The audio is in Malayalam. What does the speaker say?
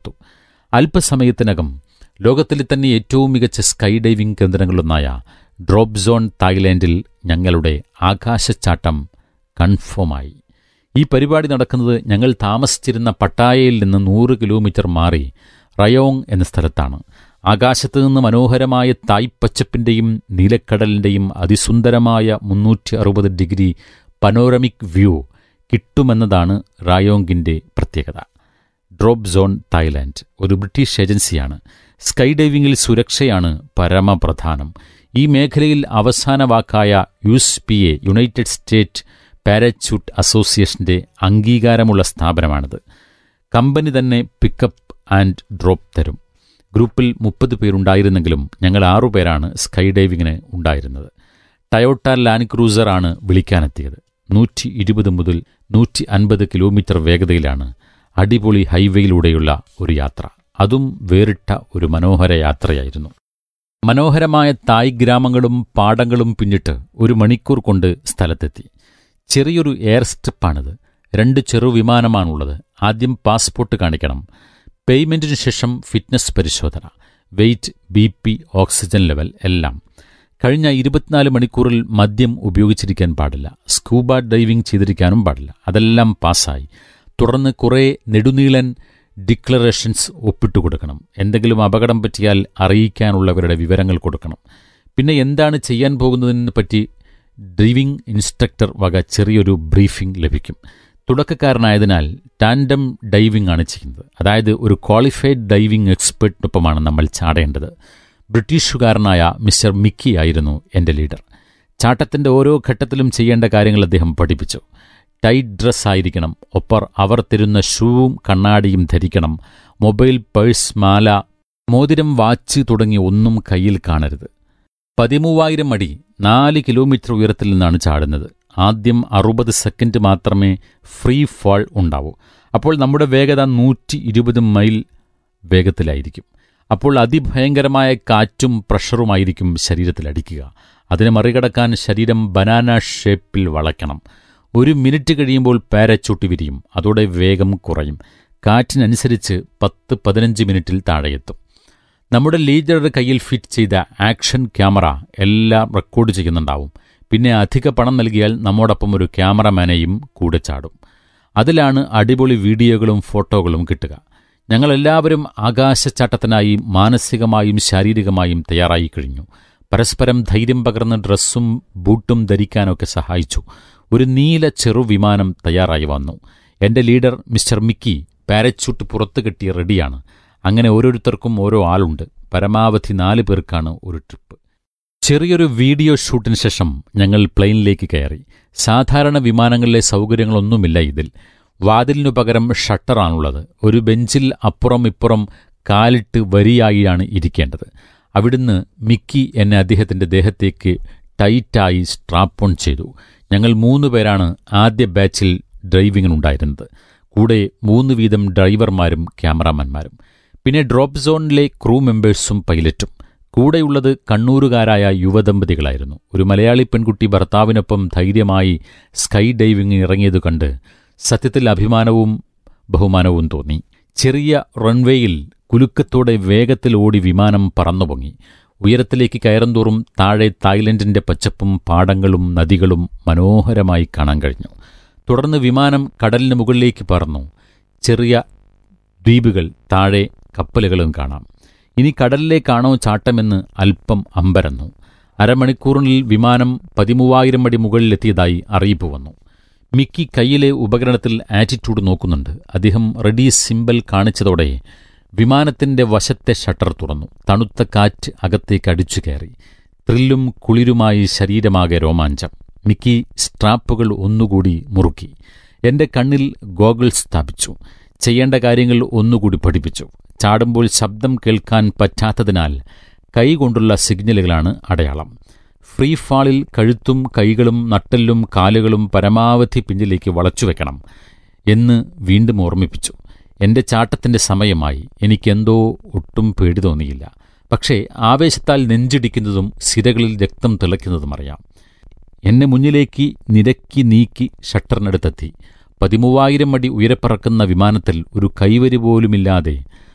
തീർത്തു അല്പസമയത്തിനകം ലോകത്തിലെ തന്നെ ഏറ്റവും മികച്ച സ്കൈ ഡൈവിംഗ് കേന്ദ്രങ്ങളിലൊന്നായ ഡ്രോപ്പ് സോൺ തായ്ലാൻഡിൽ ഞങ്ങളുടെ ആകാശച്ചാട്ടം കൺഫേമായി ഈ പരിപാടി നടക്കുന്നത് ഞങ്ങൾ താമസിച്ചിരുന്ന പട്ടായയിൽ നിന്ന് നൂറ് കിലോമീറ്റർ മാറി റയോങ് എന്ന സ്ഥലത്താണ് ആകാശത്ത് നിന്ന് മനോഹരമായ തായ്പച്ചപ്പിൻ്റെയും നീലക്കടലിൻ്റെയും അതിസുന്ദരമായ മുന്നൂറ്റി അറുപത് ഡിഗ്രി പനോരമിക് വ്യൂ കിട്ടുമെന്നതാണ് റായോങ്ങിൻ്റെ പ്രത്യേകത ഡ്രോപ്പ് സോൺ തായ്ലാൻഡ് ഒരു ബ്രിട്ടീഷ് ഏജൻസിയാണ് സ്കൈ ഡൈവിംഗിൽ സുരക്ഷയാണ് പരമപ്രധാനം ഈ മേഖലയിൽ അവസാന വാക്കായ U S P A United State Parachute അസോസിയേഷന്റെ അംഗീകാരമുള്ള സ്ഥാപനമാണിത് കമ്പനി തന്നെ പിക്കപ്പ് ആൻഡ് ഡ്രോപ്പ് തരും ഗ്രൂപ്പിൽ മുപ്പത് പേരുണ്ടായിരുന്നെങ്കിലും ഞങ്ങൾ ആറുപേരാണ് സ്കൈ ഡൈവിങ്ങിന് ഉണ്ടായിരുന്നത് ടയോട്ട ലാൻഡ് ക്രൂസർ ആണ് വിളിക്കാനെത്തിയത് നൂറ്റി ഇരുപത് മുതൽ നൂറ്റി അൻപത് കിലോമീറ്റർ വേഗതയിലാണ് അടിപൊളി ഹൈവേയിലൂടെയുള്ള ഒരു യാത്ര അതും വേറിട്ട ഒരു മനോഹര യാത്രയായിരുന്നു മനോഹരമായ തായ് ഗ്രാമങ്ങളും പാടങ്ങളും പിന്നിട്ട് ഒരു മണിക്കൂർ കൊണ്ട് സ്ഥലത്തെത്തി ചെറിയൊരു എയർ സ്ട്രിപ്പാണിത് രണ്ട് ചെറുവിമാനമാണുള്ളത് ആദ്യം പാസ്പോർട്ട് കാണിക്കണം പേയ്മെന്റിന് ശേഷം ഫിറ്റ്നസ് പരിശോധന weight B P oxygen level എല്ലാം കഴിഞ്ഞ ഇരുപത്തിനാല് മണിക്കൂറിൽ മദ്യം ഉപയോഗിച്ചിരിക്കാൻ പാടില്ല സ്കൂബ ഡൈവിംഗ് ചെയ്തിരിക്കാനും പാടില്ല അതെല്ലാം പാസ്സായി തുടർന്ന് കുറേ നെടുനീളൻ ഡിക്ലറേഷൻസ് ഒപ്പിട്ടു കൊടുക്കണം എന്തെങ്കിലും അപകടം പറ്റിയാൽ അറിയിക്കാനുള്ളവരുടെ വിവരങ്ങൾ കൊടുക്കണം പിന്നെ എന്താണ് ചെയ്യാൻ പോകുന്നതിനെ പറ്റി ഡ്രൈവിംഗ് ഇൻസ്ട്രക്ടർ വക ചെറിയൊരു ബ്രീഫിംഗ് ലഭിക്കും തുടക്കക്കാരനായതിനാൽ ടാൻഡം ഡൈവിംഗ് ആണ് ചെയ്യുന്നത് അതായത് ഒരു ക്വാളിഫൈഡ് ഡൈവിംഗ് എക്സ്പെർട്ടിനൊപ്പമാണ് നമ്മൾ ചാടേണ്ടത് ബ്രിട്ടീഷുകാരനായ മിസ്റ്റർ മിക്കി ആയിരുന്നു എൻ്റെ ലീഡർ ചാട്ടത്തിൻ്റെ ഓരോ ഘട്ടത്തിലും ചെയ്യേണ്ട കാര്യങ്ങൾ അദ്ദേഹം പഠിപ്പിച്ചു ടൈറ്റ് ഡ്രസ് ആയിരിക്കണം ഒപ്പർ അവർ തരുന്ന ഷൂവും കണ്ണാടിയും ധരിക്കണം മൊബൈൽ പേഴ്സ് മാല മോതിരം വാച്ച് തുടങ്ങി ഒന്നും കയ്യിൽ കാണരുത് പതിമൂവായിരം അടി നാല് കിലോമീറ്റർ ഉയരത്തിൽ നിന്നാണ് ചാടുന്നത് ആദ്യം അറുപത് സെക്കൻഡ് മാത്രമേ ഫ്രീ ഫാൾ ഉണ്ടാവൂ അപ്പോൾ നമ്മുടെ വേഗത നൂറ്റി ഇരുപത് മൈൽ വേഗത്തിലായിരിക്കും അപ്പോൾ അതിഭയങ്കരമായ കാറ്റും പ്രഷറുമായിരിക്കും ശരീരത്തിൽ അടിക്കുക അതിനെ മറികടക്കാൻ ശരീരം ബനാന ഷേപ്പിൽ വളയ്ക്കണം ഒരു മിനിറ്റ് കഴിയുമ്പോൾ പാരച്ചൂട്ട് വിരിയും അതോടെ വേഗം കുറയും കാറ്റിനനുസരിച്ച് പത്ത് പതിനഞ്ച് മിനിറ്റിൽ താഴെയെത്തും നമ്മുടെ ലീഡറുടെ കയ്യിൽ ഫിറ്റ് ചെയ്ത ആക്ഷൻ ക്യാമറ എല്ലാം റെക്കോർഡ് ചെയ്യുന്നുണ്ടാവും പിന്നെ അധിക പണം നൽകിയാൽ നമ്മോടൊപ്പം ഒരു ക്യാമറമാനെയും കൂടെ ചാടും അതിലാണ് അടിപൊളി വീഡിയോകളും ഫോട്ടോകളും കിട്ടുക ഞങ്ങളെല്ലാവരും ആകാശച്ചാട്ടത്തിനായി മാനസികമായും ശാരീരികമായും തയ്യാറായി കഴിഞ്ഞു പരസ്പരം ധൈര്യം പകർന്ന് ഡ്രസ്സും ബൂട്ടും ധരിക്കാനൊക്കെ സഹായിച്ചു ഒരു നീല ചെറുവിമാനം തയ്യാറായി വന്നു എന്റെ ലീഡർ മിസ്റ്റർ മിക്കി പാരച്യൂട്ട് പുറത്തു കെട്ടി റെഡിയാണ് അങ്ങനെ ഓരോരുത്തർക്കും ഓരോ ആളുണ്ട് പരമാവധി നാല് പേർക്കാണ് ഒരു ട്രിപ്പ് ചെറിയൊരു വീഡിയോ ഷൂട്ടിന് ശേഷം ഞങ്ങൾ പ്ലെയിനിലേക്ക് കയറി സാധാരണ വിമാനങ്ങളിലെ സൗകര്യങ്ങളൊന്നുമില്ല ഇതിൽ വാതിലിനു പകരം ഷട്ടറാണുള്ളത് ഒരു ബെഞ്ചിൽ അപ്പുറം ഇപ്പുറം കാലിട്ട് വരിയായിയാണ് ഇരിക്കേണ്ടത് അവിടുന്ന് മിക്കി എന്നെ അദ്ദേഹത്തിന്റെ ദേഹത്തേക്ക് ടൈറ്റായി സ്ട്രാപ്പ് ഓൺ ചെയ്തു ഞങ്ങൾ മൂന്ന് പേരാണ് ആദ്യ ബാച്ചിൽ ഡ്രൈവിങ്ങിനുണ്ടായിരുന്നത് കൂടെ മൂന്ന് വീതം ഡ്രൈവർമാരും ക്യാമറാമാന്മാരും പിന്നെ ഡ്രോപ്പ് സോണിലെ ക്രൂ മെമ്പേഴ്സും പൈലറ്റും കൂടെയുള്ളത് കണ്ണൂരുകാരായ യുവദമ്പതികളായിരുന്നു ഒരു മലയാളി പെൺകുട്ടി ഭർത്താവിനൊപ്പം ധൈര്യമായി സ്കൈ ഡൈവിംഗ് ഇറങ്ങിയത് കണ്ട് സത്യത്തിൽ അഭിമാനവും ബഹുമാനവും തോന്നി ചെറിയ റൺവേയിൽ കുലുക്കത്തോടെ വേഗത്തിൽ ഓടി വിമാനം പറന്നുപൊങ്ങി ഉയരത്തിലേക്ക് കയറുന്തോറും താഴെ തായ്ലൻഡിന്റെ പച്ചപ്പും പാടങ്ങളും നദികളും മനോഹരമായി കാണാൻ കഴിഞ്ഞു തുടർന്ന് വിമാനം കടലിന് മുകളിലേക്ക് പറന്നു ചെറിയ ദ്വീപുകൾ താഴെ കപ്പലുകളും കാണാം ഇനി കടലിലേക്കാണോ ചാട്ടമെന്ന് അല്പം അമ്പരന്നു അരമണിക്കൂറിനുള്ളിൽ വിമാനം പതിമൂവായിരം അടി മുകളിലെത്തിയതായി അറിയിപ്പ് വന്നു മിക്കി കയ്യിലെ ഉപകരണത്തിൽ ആറ്റിറ്റ്യൂഡ് നോക്കുന്നുണ്ട് അദ്ദേഹം റെഡി സിമ്പൽ കാണിച്ചതോടെ വിമാനത്തിന്റെ വശത്തെ ഷട്ടർ തുറന്നു തണുത്ത കാറ്റ് അകത്തേക്ക് അടിച്ചു കയറി ത്രില്ലും കുളിരുമായി ശരീരമാകെ രോമാഞ്ചം മിക്കി സ്ട്രാപ്പുകൾ ഒന്നുകൂടി മുറുക്കി എന്റെ കണ്ണിൽ ഗോഗിൾ സ്ഥാപിച്ചു ചെയ്യേണ്ട കാര്യങ്ങൾ ഒന്നുകൂടി പഠിപ്പിച്ചു ചാടുമ്പോൾ ശബ്ദം കേൾക്കാൻ പറ്റാത്തതിനാൽ കൈകൊണ്ടുള്ള സിഗ്നലുകളാണ് അടയാളം ഫ്രീ ഫാളിൽ കഴുത്തും കൈകളും നട്ടെല്ലും കാലുകളും പരമാവധി പിന്നിലേക്ക് വളച്ചുവെക്കണം എന്ന് വീണ്ടും ഓർമ്മിപ്പിച്ചു എന്റെ ചാട്ടത്തിന്റെ സമയമായി എനിക്കെന്തോ ഒട്ടും പേടി തോന്നിയില്ല പക്ഷേ ആവേശത്താൽ നെഞ്ചിടിക്കുന്നതും സിരകളിൽ രക്തം തിളയ്ക്കുന്നതും അറിയാം എന്നെ മുന്നിലേക്ക് നിരക്കി നീക്കി ഷട്ടറിനടുത്തെത്തി പതിമൂവായിരം അടി ഉയരപ്പറക്കുന്ന വിമാനത്തിൽ ഒരു കൈവരി പോലുമില്ലാതെ